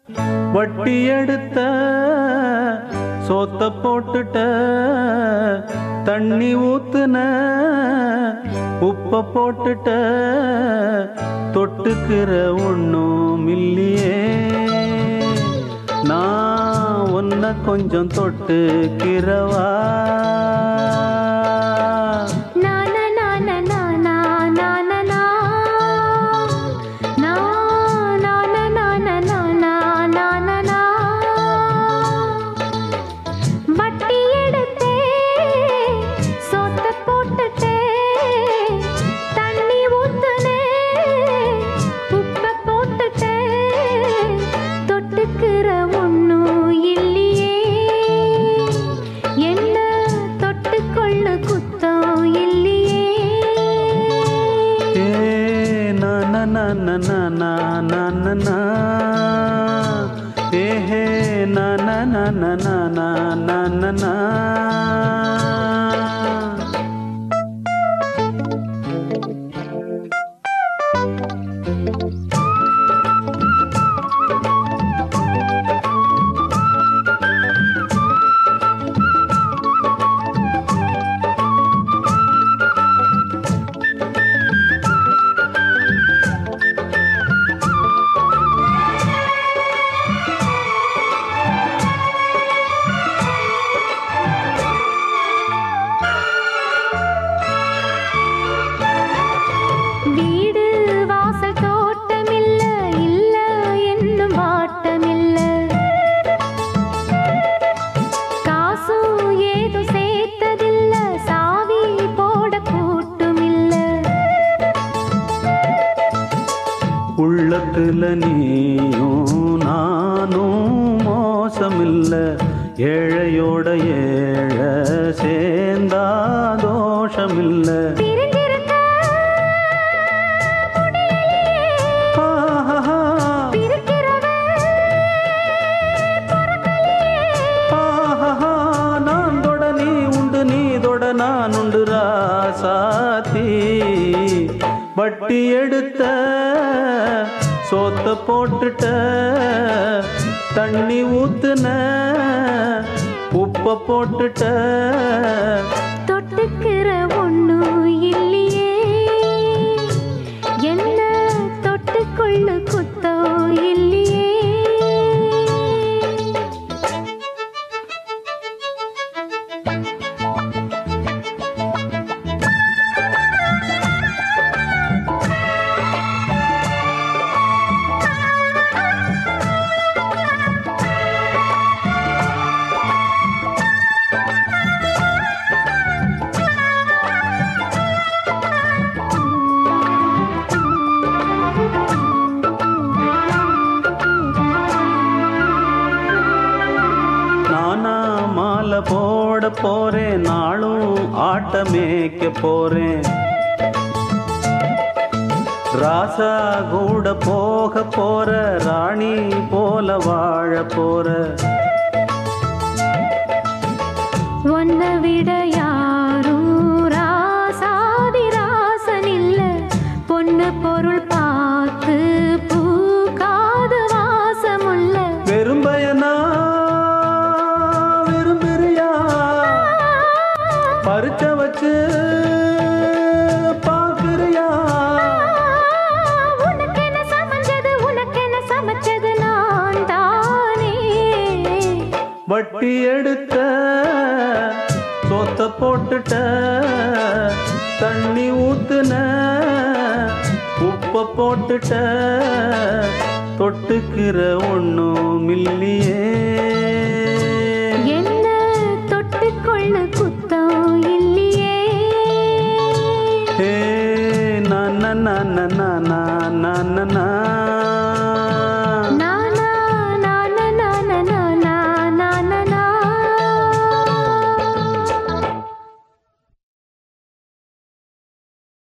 வட்டி எடுத்த சோத்த போட்டுட்ட தண்ணி ஊத்துன உப்ப போட்டுட்ட தொட்டுக்கிற ஒண்ணும் இல்லையே நான் உன்னை கொஞ்சம் தொட்டுக்கிறவா நான நான நானா நான நா. நா, நான நான நானா நான நா. வட்டி எடுத்தே, சோத்த போட்டுட்டே, தண்ணி ஊத்துனே, உப்ப போட்டுட்டே, தொட்டுக்கிற ஒண்ணும் இல்லையே என்ன தொட்டுக்கொள்ளு குத்தம் இல்லையே ஏ நா நா நா நா நா நா நா நா நா. ஏ ஹே நா நா நா நா நா நா நா நா நா. வீடு வாசல் தோட்டமில்ல இல்ல என்னும் வாட்டமில்ல காசும் ஏதும் சேர்த்ததில்ல சாவி போட கூட்டுமில்ல உள்ளத்துல நீயும் நானும் மோசமில்ல ஏழையோட ஏழை சேர்ந்தா தோஷமில்ல பிரிஞ்சிருக்க ஆஹா, பிரிக்கிறவன் ஆஹா, நான் தொட நீ உண்டு நீ தொட நான் உண்டு ராசாத்தி வட்டி எடுத்த சோத்த போட்டுட்ட தண்ணி ஊத்துன உப்ப போட்டுட்ட தொட்டுக்கிற ஒண்ணும் இல்லையே என்ன தொட்டுக்கொள்ளு குத்தம் இல்லையே நானா மாலை போட போறேன் நாளும் ஆட்டமேக்க போறேன் ராசா கூட போக போற ராணி போல வாழ போற உன்னை விட யாரும் ராசாதி ராசன் இல்ல பொண்ணு பொருள் பார்த்து பூக்காத வாசமுள்ள வெறும்பயனா விரும்புறியா பறிச்ச வச்சு பாக்குறியா உனக்கென சமைஞ்சது உனக்கென சமைச்சது நான் தானே வட்டி எடுத்த சொத்த போட்டுட்ட தண்ணி ஊத்துன உப்ப போட்டுட்ட தொட்டுக்கிற ஒண்ணும் இல்லையே